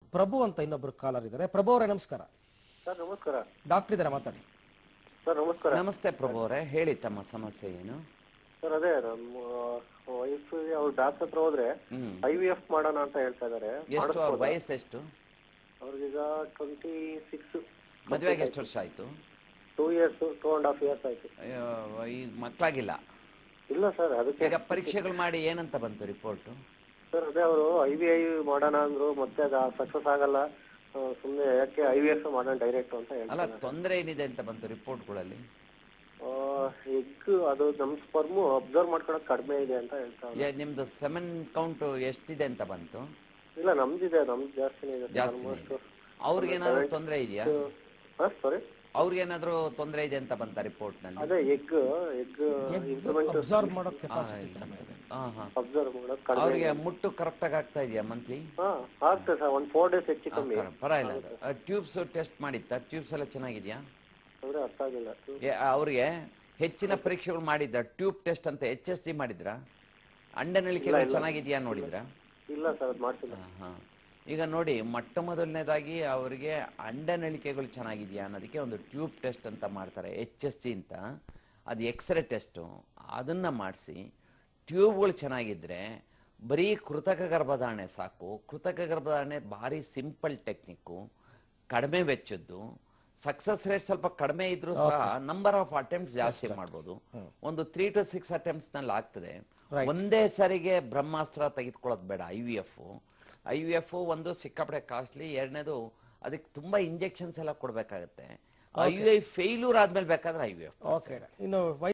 ಪ್ರಭು ಅಂತ ಇನ್ನೊಬ್ರು ಕಾಲರ್ ಇದ್ದಾರೆ ಪ್ರಭು ಅವರೇ ನಮಸ್ಕಾರ ಸರ್ ನಮಸ್ಕಾರ ಡಾಕ್ಟರ್ ಇದ್ದಾರೆ ಮಾತಾಡಿ ಸರ್ ನಮಸ್ಕಾರ ನಮಸ್ತೆ ಪ್ರಭು ಅವರೇ ಹೇಳಿ ತಮ್ಮ ಸಮಸ್ಯೆ ಏನು ಸರ್ ಅದೇ ನಮ್ಮ ವೈಫ್ ಅವ್ರು ಡಾಕ್ಟರ್ ಹತ್ರ ಹೋದ್ರೆ ಹ್ಮ್ ಐ ವಿ ಎಫ್ ಮಾಡೋಣ ಅಂತ ಹೇಳ್ತಾ ಇದಾರೆ ಎಷ್ಟು ಅವ್ರ ವಯಸ್ಸು ಎಷ್ಟು ಅವ್ರಿಗೀಗ ಟ್ವೆಂಟಿ ಸಿಕ್ಸ್ ಮದುವೆಗೆ ಎಷ್ಟು ವರ್ಷ ಆಯ್ತು two years two and half years ಆಯ್ತು ಅಯ್ಯೋ, ಈಗ ಮಕ್ಕಳಾಗಿಲ್ಲ ಇಲ್ಲ ಸರ್ ಅದಕ್ಕೆ ಈಗ ಪರೀಕ್ಷೆಗಳು ಮಾಡಿ ಏನಂತ ಬಂತು ರಿಪೋರ್ಟು ಸರ್ ಅದೇ ಅವರು ಐ ವಿ ಐ ಮಾಡೋಣ ಅಂದ್ರು ಮತ್ತೆ ಅದು ಸಕ್ಸಸ್ ಆಗಲ್ಲ ಆ, ಸುಮ್ನೆ ಯಾಕೆ ಐ ವಿ ಎಫ್ ಮಾಡೋಣ ಡೈರೆಕ್ಟ್ ಅಂತ ಅಲ್ಲ ಹೇಳ್ತಾರೆ ತೊಂದರೆ ಏನಿದೆ ಅಂತ ಬಂತು ರಿಪೋರ್ಟ್ಗಳಲ್ಲಿ ಎಗ್ ಅದು ನಮ್ ಸ್ಪರ್ಮು ಅಬ್ಸರ್ವ್ ಮಾಡ್ಕೊಳಕ್ ಕಡಿಮೆ ಇದೆ ಅಂತ ಹೇಳ್ತಾರೆ ನಿಮ್ದು ಸೆವೆನ್ ಕೌಂಟ್ ಎಷ್ಟಿದೆ ಅಂತ ಬಂತು ಇಲ್ಲ ನಮ್ದಿದೆ ನಮ್ದು ಜಾಸ್ತಿನೇ ಇದೆ ಜಾಸ್ತಿ ಆಲ್ಮೋಸ್ಟ್ ಅವ್ರಿಗೇನಾದ್ರೂ ತೊಂದರೆ ಇದೆಯಾ ಹಾ ಸಾರಿ ಅವ್ರಿಗೇನಾದ್ರೂ ತೊಂದರೆ ಇದೆ ಅಂತ ಬಂತ ರಿಪೋರ್ಟ್ ನಲ್ಲಿ ಅದೇ ಎಗ್ ಎಗ್ ಇಂಪ್ಲಿಮೆಂಟ್ ಅಬ್ಸರ್ವ್ ಮಾಡೋ ಕೆಪಾಸಿಟಿ ಕಡಿಮೆ ಇದೆ ಹಾ ಹಾ ಅಬ್ಸರ್ವ್ ಮಾಡಕ್ ಕಡಿಮೆ ಅವ್ರಿಗೆ ಮುಟ್ಟು ಕರೆಕ್ಟ್ ಆಗಿ ಆಗ್ತಾ ಇದೆಯಾ ಮಂತ್ಲಿ ಹಾ ಆಗ್ತದೆ ಸರ್ ಒಂದ್ ಫೋರ್ ಡೇಸ್ ಹೆಚ್ಚು ಕಮ್ಮಿ ಪರವಾಗಿಲ್ಲ ಟ್ಯೂಬ್ಸ್ ಟೆಸ್ಟ್ ಮಾಡಿತ್ತ ಟ್ಯೂಬ್ಸ್ ಎಲ್ಲ ಚೆನ್ನಾಗಿದ್ಯಾ ಅಂದ್ರೆ ಅರ್ಥ ಆಗಿಲ್ಲ ಏ, ಅವ್ರಿಗೆ ಹೆಚ್ಚಿನ ಪರೀಕ್ಷೆಗಳು ಮಾಡಿದ್ದ ಟ್ಯೂಬ್ ಟೆಸ್ಟ್ ಅಂತ ಎಚ್ ಎಸ್ ಡಿ ಮಾಡಿದ್ರ ಅಂಡನಳಿಕೆಗಳು ಚೆನ್ನಾಗಿದ್ಯಾ ನೋಡಿದ್ರ ಇಲ್ಲ ಸರ್ ಅದ್ ಮಾಡ್ತಿಲ್ಲ ಹಾ ಈಗ ನೋಡಿ ಮೊಟ್ಟ ಮೊದಲನೇದಾಗಿ ಅವರಿಗೆ ಅಂಡನಳಿಕೆಗಳು ಚೆನ್ನಾಗಿದ್ಯಾ ಅನ್ನೋದಕ್ಕೆ ಒಂದು ಟ್ಯೂಬ್ ಟೆಸ್ಟ್ ಅಂತ ಮಾಡ್ತಾರೆ ಎಚ್ ಎಸ್ ಡಿ ಅಂತ ಅದು ಎಕ್ಸ್ರೇ ಟೆಸ್ಟು ಅದನ್ನ ಮಾಡಿಸಿ ಟ್ಯೂಬ್ಗಳು ಚೆನ್ನಾಗಿದ್ರೆ ಬರೀ ಕೃತಕ ಗರ್ಭಧಾರಣೆ ಸಾಕು ಕೃತಕ ಗರ್ಭಧಾರಣೆ ಭಾರಿ ಸಿಂಪಲ್ ಟೆಕ್ನಿಕ್ಕು ಕಡಿಮೆ ವೆಚ್ಚದ್ದು ಸಕ್ಸಸ್ ರೇಟ್ ಸ್ವಲ್ಪ ಕಡಿಮೆ ಇದ್ರೂ ಸಹ ನಂಬರ್ ಆಫ್ ಅಟೆಂಪ್ಟ್ಸ್ ಜಾಸ್ತಿ ಮಾಡ್ಬೋದು ಒಂದು ತ್ರೀ ಟು ಸಿಕ್ಸ್ ಅಟೆಂಪ್ಟ್ಸ್ ನಲ್ಲಿ ಆಗ್ತದೆ ಒಂದೇ ಸರಿಗೆ ಬ್ರಹ್ಮಾಸ್ತ್ರ ತೆಗೆದುಕೊಳ್ಳೋದು ಬೇಡ I V F I V F ಒಂದು ಸಿಕ್ಕಾಪಟ್ಟೆ ಕಾಸ್ಟ್ಲಿ ಎರಡನೇದು ಅದಕ್ಕೆ ತುಂಬಾ ಇಂಜೆಕ್ಷನ್ಸ್ ಎಲ್ಲ ಕೊಡ್ಬೇಕಾಗತ್ತೆ ಐ ವಿ ಐ ಫೇಲ್ಯೂರ್ ಆದ್ಮೇಲೆ ಬೇಕಾದ್ರೆ ಐ ವಿ ಎಫ್ ಓಕೆ ಇನ್ನು